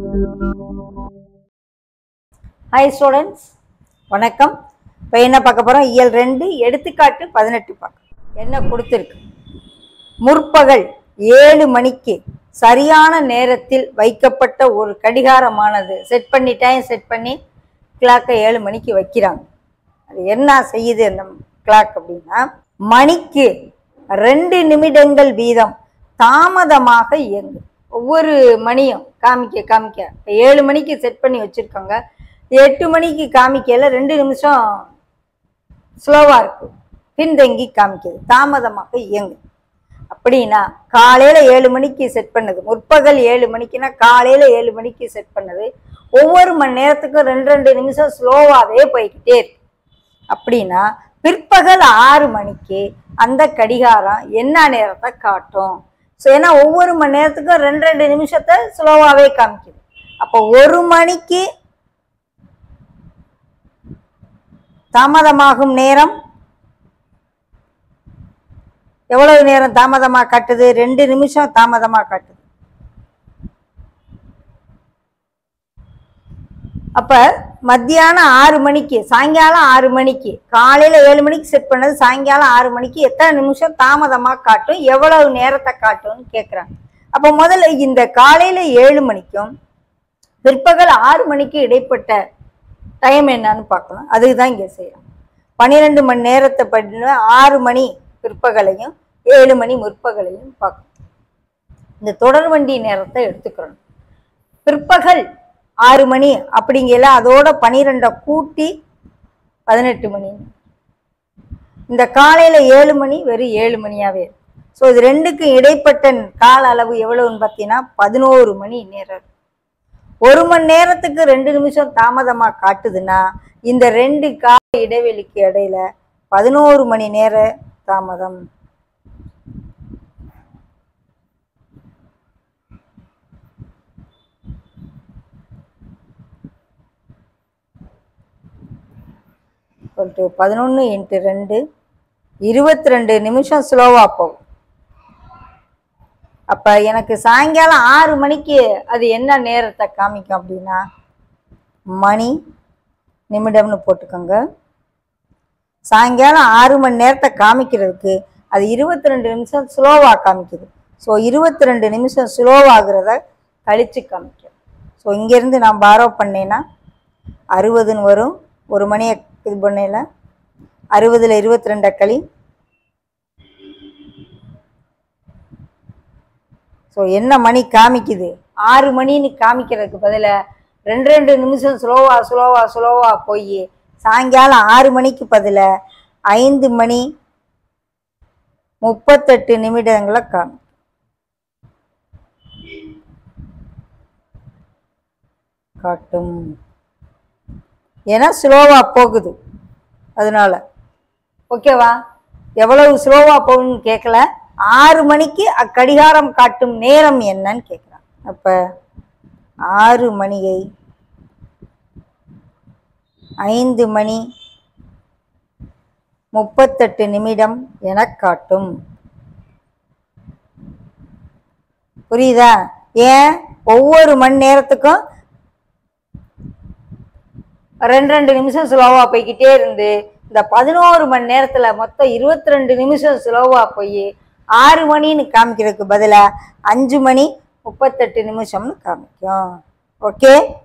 Hi students வணக்கம் இப்போ என்ன பார்க்க போகிறோம் இயல் ரெண்டு எடுத்துக்காட்டு பதினெட்டு பார்க்க என்ன கொடுத்துருக்கு முற்பகல் ஏழு மணிக்கு சரியான நேரத்தில் வைக்கப்பட்ட ஒரு கடிகாரமானது செட் பண்ணி டைம் செட் பண்ணி கிளாக்கை ஏழு மணிக்கு வைக்கிறாங்க அது என்ன செய்யுது அந்த கிளாக் அப்படின்னா மணிக்கு ரெண்டு நிமிடங்கள் வீதம் தாமதமாக இயங்கும் ஒவ்வொரு மணியும் காமிக்க காமிக்க இப்போ ஏழு மணிக்கு செட் பண்ணி வச்சுருக்காங்க எட்டு மணிக்கு காமிக்கல ரெண்டு நிமிஷம் ஸ்லோவாக இருக்கு பின்தங்கி காமிக்குது தாமதமாக இயங்கு அப்படின்னா காலையில் ஏழு மணிக்கு செட் பண்ணது முற்பகல் ஏழு மணிக்குன்னா காலையில் ஏழு மணிக்கு செட் பண்ணது ஒவ்வொரு மணி நேரத்துக்கும் ரெண்டு ரெண்டு நிமிஷம் ஸ்லோவாகவே போய்கிட்டே இருக்கு அப்படின்னா பிற்பகல் ஆறு மணிக்கு அந்த கடிகாரம் என்ன நேரத்தை காட்டும் ஸோ ஏன்னா ஒவ்வொரு மணி நேரத்துக்கும் ரெண்டு ரெண்டு நிமிஷத்தை ஸ்லோவாகவே காமிக்குது அப்போ ஒரு மணிக்கு தாமதமாகும் நேரம் எவ்வளவு நேரம் தாமதமா காட்டுது ரெண்டு நிமிஷம் தாமதமா காட்டுது அப்ப மத்தியானம் ஆறு மணிக்கு சாயங்காலம் ஆறு மணிக்கு காலையில ஏழு மணிக்கு செட் பண்ணது சாயங்காலம் ஆறு மணிக்கு எத்தனை நிமிஷம் தாமதமா காட்டும் எவ்வளவு நேரத்தை காட்டும்னு கேக்குறாங்க அப்ப முதல்ல இந்த காலையில ஏழு மணிக்கும் பிற்பகல் ஆறு மணிக்கு இடைப்பட்ட டைம் என்னன்னு பார்க்கணும் அதுக்கு தான் இங்கே செய்யணும் பன்னிரெண்டு மணி நேரத்தை பண்ண ஆறு மணி பிற்பகலையும் ஏழு மணி முற்பகலையும் பார்க்கணும் இந்த தொடர் வண்டி நேரத்தை எடுத்துக்கிறணும் பிற்பகல் ஆறு மணி அப்படிங்கல அதோட பன்னிரெண்டை கூட்டி பதினெட்டு மணி இந்த காலையில் ஏழு மணி வெறும் ஏழு மணியாவே இருக்கு ஸோ இது ரெண்டுக்கும் இடைப்பட்ட கால அளவு எவ்வளவுன்னு பார்த்தீங்கன்னா பதினோரு மணி நேரம் இருக்கு. ஒரு மணி நேரத்துக்கு ரெண்டு நிமிஷம் தாமதமா காட்டுதுன்னா இந்த ரெண்டு கால இடைவெளிக்கு இடையில பதினோரு மணி நேர தாமதம் பதினொன்று இன்ட்டு ரெண்டு இருபத்தி ரெண்டு நிமிஷம் ஸ்லோவாக போகும் அப்போ எனக்கு சாயங்காலம் ஆறு மணிக்கு அது என்ன நேரத்தை காமிக்கும் அப்படின்னா மணி நிமிடம்னு போட்டுக்கோங்க சாயங்காலம் ஆறு மணி நேரத்தை காமிக்கிறதுக்கு அது இருபத்தி ரெண்டு நிமிஷம் ஸ்லோவாக காமிக்குது ஸோ இருபத்தி ரெண்டு நிமிஷம் ஸ்லோவாகிறத கழித்து காமிக்கும் ஸோ இங்கேருந்து நான் பாரோ பண்ணேன்னா அறுபதுன்னு வரும் ஒரு மணியை இது பண்ணல அறுபதில் இருபத்தி ரெண்டை களி ஸோ என்ன மணி காமிக்குது ஆறு மணின்னு காமிக்கிறதுக்கு பதிலாக ரெண்டு ரெண்டு நிமிஷம் ஸ்லோவா ஸ்லோவா ஸ்லோவா போய் சாயங்காலம் ஆறு மணிக்கு பதிலாக ஐந்து மணி முப்பத்தெட்டு நிமிடங்களை காமி காட்டும் ஏன்னா ஸ்லோவா போகுது அதனால ஓகேவா எவ்வளவு ஸ்லோவா போகுதுன்னு கேட்கல ஆறு மணிக்கு அக்கடிகாரம் காட்டும் நேரம் என்னன்னு கேட்குறான் அப்ப ஆறு மணியை ஐந்து மணி முப்பத்தெட்டு நிமிடம் என காட்டும் புரியுதா ஏன் ஒவ்வொரு மணி நேரத்துக்கும் ரெண்டு ரெண்டு நிமிஷம் ஸ்லோவா போய்கிட்டே இருந்து இந்த பதினோரு மணி நேரத்துல மொத்தம் இருபத்தி ரெண்டு நிமிஷம் ஸ்லோவா போய் ஆறு மணின்னு காமிக்கிறதுக்கு பதிலா அஞ்சு மணி முப்பத்தெட்டு நிமிஷம்னு காமிக்கும் ஓகே